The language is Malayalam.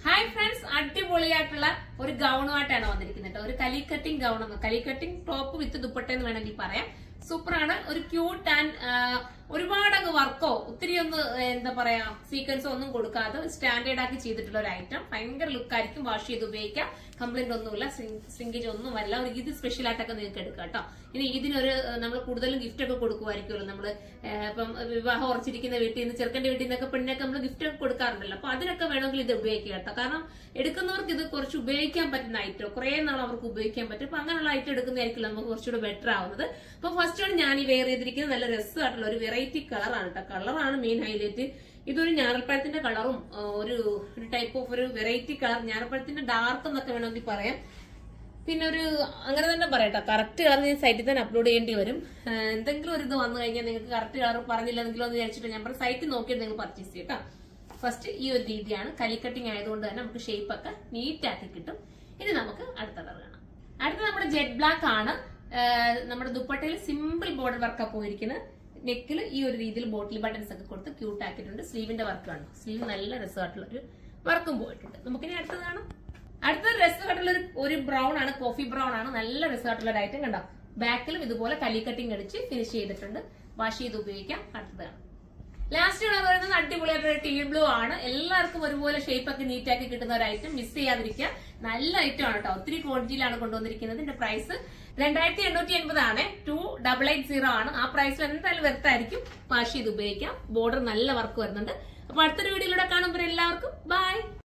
ഹായ് ഫ്രണ്ട്സ് അടിപൊളിയായിട്ടുള്ള ഒരു ഗൗണുമായിട്ടാണ് വന്നിരിക്കുന്നത് കേട്ടോ ഒരു കലി കട്ടിംഗ് ഗൗൺ എന്ന് kali cutting top with dupatta എന്ന് വേണമെങ്കിൽ പറയാം സൂപ്പറാണ് ഒരു ക്യൂട്ട് ആൻഡ് ഒരുപാട് അങ്ങ് വർക്കോ ഒത്തിരി ഒന്ന് എന്താ പറയാ സീക്വൻസോ ഒന്നും കൊടുക്കാതെ സ്റ്റാൻഡേർഡ് ആക്കി ചെയ്തിട്ടുള്ള ഒരു ഐറ്റം ഭയങ്കര ലുക്കായിരിക്കും വാഷ് ചെയ്ത് ഉപയോഗിക്കാം കംപ്ലൈന്റ് ഒന്നുമില്ല ശ്രിങ്കേജ് ഒന്നുമല്ല ഒരു ഇത് സ്പെഷ്യൽ ആയിട്ടൊക്കെ നിങ്ങൾക്ക് എടുക്കാം കേട്ടോ ഇനി ഇതിനൊരു നമ്മൾ കൂടുതലും ഗിഫ്റ്റ് ഒക്കെ കൊടുക്കുമായിരിക്കുമല്ലോ നമ്മള് ഏഹ്, ഇപ്പം വിവാഹം ഉറച്ചിരിക്കുന്ന വീട്ടിൽ നിന്ന് ചെറുക്കന്റെ വീട്ടിൽ നിന്നൊക്കെ പെണ്ണിനൊക്കെ നമ്മൾ ഗിഫ്റ്റ് ഒക്കെ കൊടുക്കാറുണ്ടല്ലോ അപ്പൊ അതിനൊക്കെ വേണമെങ്കിൽ ഇത് ഉപയോഗിക്കുക കേട്ടോ കാരണം എടുക്കുന്നവർക്ക് ഇത് കുറച്ച് ഉപയോഗിക്കാൻ പറ്റുന്ന ഐറ്റം കുറെ നാൾ അവർക്ക് ഉപയോഗിക്കാൻ പറ്റും അപ്പൊ അങ്ങനെയുള്ള ഐറ്റം എടുക്കുന്നതായിരിക്കും നമുക്ക് കുറച്ചുകൂടെ ബെറ്റർ ആവുന്നത് അപ്പൊ ഫസ്റ്റ് ആണ് ഞാൻ ഈ വെയർ ചെയ്തിരിക്കുന്നത് നല്ല രസമായിട്ടുള്ള ഒരു വെറൈറ്റി കളറാണ് കേട്ടോ കളറാണ് മെയിൻ ഹൈലൈറ്റ് ഇതൊരു ഞാറപ്പഴത്തിന്റെ കളറും ആ, ഒരു ഒരു ടൈപ്പ് ഓഫ് ഒരു വെറൈറ്റി കളർ ഞാറപ്പഴത്തിന്റെ ഡാർക്ക് എന്നൊക്കെ വേണമെങ്കിൽ പറയാം പിന്നെ ഒരു അങ്ങനെ തന്നെ പറയട്ടോ കറക്റ്റ് കളർ ഞാൻ സൈറ്റിൽ തന്നെ അപ്ലോഡ് ചെയ്യേണ്ടി വരും ആ, എന്തെങ്കിലും ഒരു ഇത് വന്നു കഴിഞ്ഞാൽ നിങ്ങൾക്ക് കറക്റ്റ് കളർ പറഞ്ഞില്ലെന്നെങ്കിലും എന്ന് വിചാരിച്ചിട്ട് ഞാൻ പറഞ്ഞ സൈറ്റിൽ നോക്കിയിട്ട് നിങ്ങൾ പർച്ചേസ് ചെയ്യും കേട്ടോ ഫസ്റ്റ് ഈ ഒരു രീതിയാണ് കലി കട്ടിങ് ആയതുകൊണ്ട് തന്നെ നമുക്ക് ഷേപ്പ് ഒക്കെ നീറ്റ് ആക്കി കിട്ടും ഇനി നമുക്ക് അടുത്ത കളർ കാണാം അടുത്ത നമ്മുടെ ജെറ്റ് ബ്ലാക്ക് ആണ് ആ, നമ്മുടെ ദുപ്പട്ടയിൽ സിമ്പിൾ ബോർഡർ വർക്കാ പോയിരിക്കുന്നത് നെക്കിൽ ഈ ഒരു രീതിയിൽ ബോട്ടിൽ ബട്ടൺസ് ഒക്കെ കൊടുത്ത് ക്യൂട്ട് ആക്കിയിട്ടുണ്ട് സ്ലീവിന്റെ വർക്ക് കാണും സ്ലീവ് നല്ല രസമായിട്ടുള്ള ഒരു വർക്കും പോയിട്ടുണ്ട് നമുക്കിനി അടുത്തത് കാണാം അടുത്ത രസമായിട്ടുള്ള ഒരു ഒരു ബ്രൗൺ ആണ് കോഫി ബ്രൗൺ ആണ് നല്ല രസമായിട്ടുള്ള ഒരു ഐറ്റം കണ്ടോ ബാക്കിലും ഇതുപോലെ കലി കട്ടിങ് അടിച്ച് ഫിനിഷ് ചെയ്തിട്ടുണ്ട് വാഷ് ചെയ്ത് ഉപയോഗിക്കാം അടുത്തതാണ് ലാസ്റ്റ് കളർ പറയുന്നത് അടിപൊളിയായിട്ടുള്ള ടീ ബ്ലൂ ആണ് എല്ലാവർക്കും ഒരുപോലെ ഷേപ്പ് ഒക്കെ നീറ്റ് ആക്കി കിട്ടുന്ന ഒരു ഐറ്റം മിസ് ചെയ്യാതിരിക്കുക നല്ല ഐറ്റം ആണ് കേട്ടോ ഒത്തിരി ക്വാണ്ടിറ്റിയിലാണ് കൊണ്ടുവന്നിരിക്കുന്നത് ഇതിന്റെ പ്രൈസ് രണ്ടായിരത്തി എണ്ണൂറ്റി എൺപതാണ് ടു ഡബിൾ എയ്റ്റ് സീറോ ആണ് ആ പ്രൈസിൽ എന്തായാലും വെറുത്തായിരിക്കും വാഷ് ചെയ്ത് ഉപയോഗിക്കാം ബോർഡർ നല്ല വർക്ക് വരുന്നുണ്ട് അപ്പൊ അടുത്തൊരു വീഡിയോയിലൂടെ കാണുമ്പോൾ എല്ലാവർക്കും ബൈ